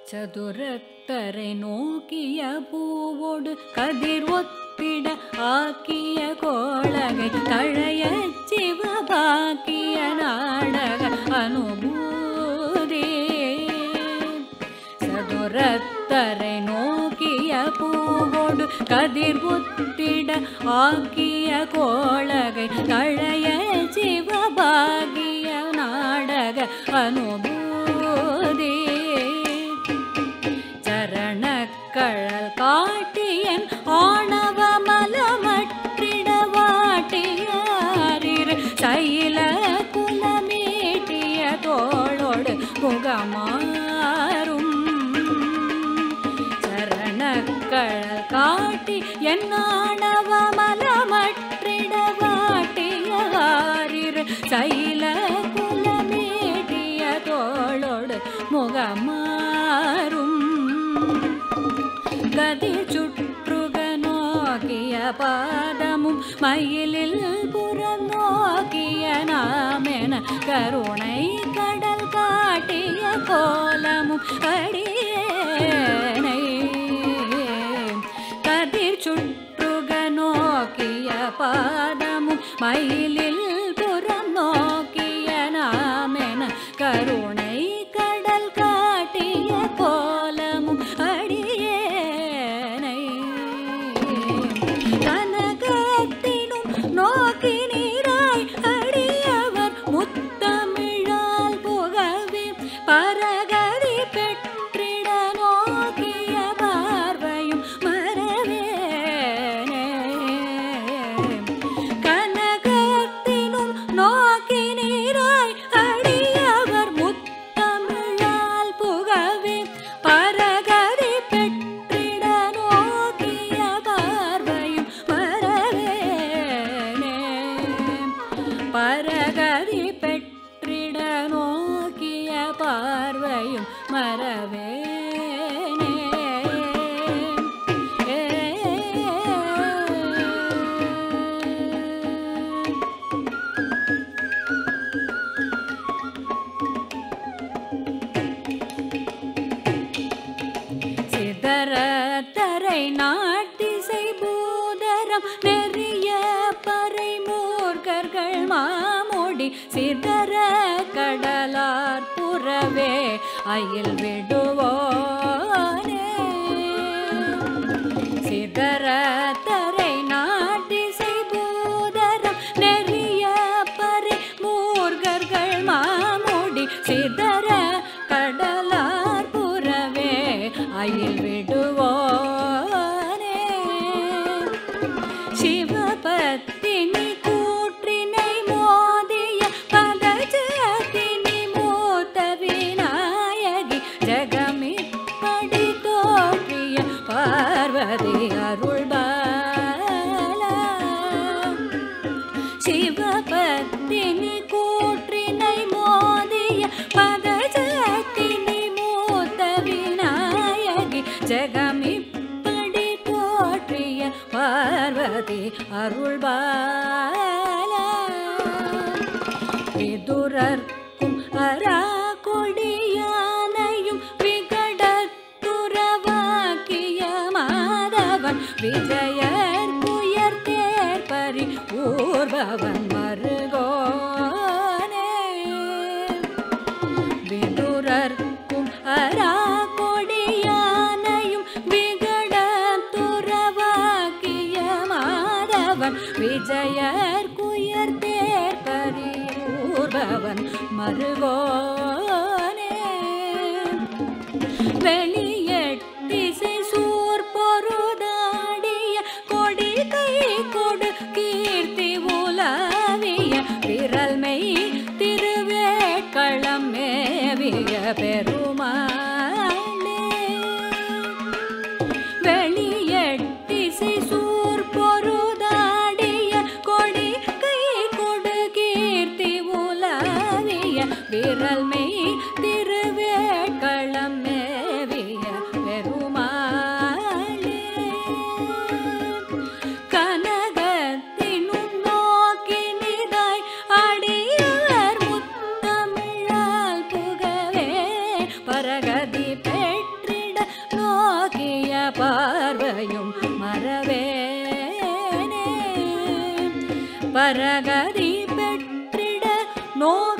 சதுரத்தரை நோக்கிய பூவோடு கதிர் ஒத்திட ஆக்கிய கோளகை தழைய சிவபாக்கிய நாடக அனுபூதி சதுரத்தரை நோக்கிய பூவோடு கதிர் ஒத்திட ஆக்கிய கோளகை தழைய சிவபாகிய நாடக அனுபூதி சரணக்கழல் காட்டியன் ஆணவ மலமற்றிட வாட்டியாரிரு சைல குலமீட்டிய தோளோடு முகமாறும் சரணக்கழல் காட்டி என் ஆணவ மலமற்றிட வாட்டியாரிரு சைல குலமீட்டிய தோளோடு முகமாறும் கதி சுற்றுக நோக்கிய பாதமும் மயிலில் புறம் நோக்கிய நாமென கருணை கடல் காட்டிய கோலமும் அடியேனை கதிர் சுற்றுக நோக்கிய பாதமும் மயிலில் புறம் நோக்கிய நாமென கருணை கடல் காட்டிய கோலமும் அடியேனை கனகத்தினும் நோக்கி நீராய் அடியவர் முத்தமிழால் புகவே பரகதி பெற்றிட நோக்கிய பார்வையும் மறவேனே கனகத்தினும் நோக்கி நீராய் அடியவர் முத்தமிழால் புகவே பரகதி பெற்றிட நோக்கிய பார்வையும் மறவேனே பரகதி பெற்றிட நோக்கிய பார்வையும் மறவேனே ஏ சிதற தரை நாட்டிசை பூதரம் நெறிய பறை மூர்க்கர்கள் மாமுடி சிதற கடலார் புறவே அயில் விடுவோனே சிதற தரை நாட்டிசை பூதரம் நெறிய பறை மூர்க்கர்கள் மாமுடி சிதற கடலார் புறவே அயில் விடுவோனே சிவபத்தினி கூற்றினை மோதிய பதஜத்தினி மூத்த விநாயகி ஜகமிப்படி தோற்றிய பார்வதி அருள்பாலா சிவபத்தினி கூற்றினை மோதிய பதஜத்தினி மூத்த விநாயகி ஜெகமிப்படி தோற்றிய பார்வதி அருள்பாலா விதுரர்க்கும் அரா கொடியானையும் விகடத்துறவாக்கிய மாதவன் விஜயர் புயர் தேர்பரி ஊர்பவன் மருகோனே விதுரர்க்கும் அரா கொடியானையும் விகடத்துறவாக்கிய மாதவன் விஜயர் குயர் தேர்பரி ஊர்பவன் மருகோனே வெளியட்டிசை சூர் பொருதாடிய கொடி கை கொடு கீர்த்தி உலாவிய விரல்மை திருவேட்களம் மேவிய பெருமாளே வெளியட்டிசை சூர் பொருதாடிய கொடி கை கொடு கீர்த்தி உலாவிய விரல்மை திருவேட்களம் மேவிய பெருமாளே கனகத்தினும் நோக்கி நிதாய் அடியவர் முத்தமிழால் புகவே பரகதி பெற்ற நோய்